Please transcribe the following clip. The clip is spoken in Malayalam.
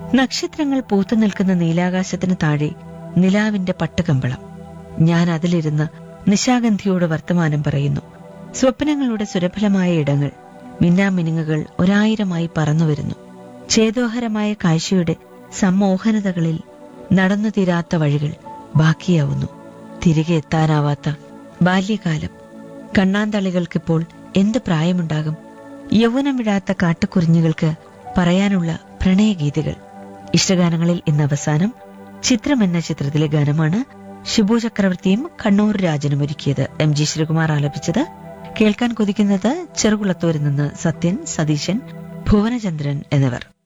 നക്ഷത്രങ്ങൾ പൂത്തു നിൽക്കുന്ന നീലാകാശത്തിന് താഴെ നിലാവിന്റെ പട്ടുകമ്പളം ഞാൻ അതിലിരുന്ന് നിശാഗന്ധിയോട് വർത്തമാനം പറയുന്നു സ്വപ്നങ്ങളുടെ സുരഫലമായ ഇടങ്ങൾ മിന്നാമിനുങ്ങുകൾ ഒരായിരമായി പറന്നുവരുന്നു ഛേദോഹരമായ കാഴ്ചയുടെ സമ്മോഹനതകളിൽ നടന്നു തീരാത്ത വഴികൾ ബാക്കിയാവുന്നു തിരികെ എത്താനാവാത്ത ബാല്യകാലം കണ്ണാന്തളികൾക്കിപ്പോൾ എന്ത് പ്രായമുണ്ടാകും യൗവനം വിടാത്ത കാട്ടുകുറിഞ്ഞുകൾക്ക് പറയാനുള്ള പ്രണയഗീതികൾ ഇഷ്ടഗാനങ്ങളിൽ ഇന്ന് അവസാനം ചിത്രം എന്ന ചിത്രത്തിലെ ഗാനമാണ് ഷിബു ചക്രവർത്തിയും കണ്ണൂർ രാജനും ഒരുക്കിയത് എം ജി ശ്രീകുമാർ ആലപിച്ചത് കേൾക്കാൻ കൊതിക്കുന്നത് ചെറുകുളത്തൂരിൽ നിന്ന് സത്യൻ സതീശൻ ഭുവനചന്ദ്രൻ എന്നിവർ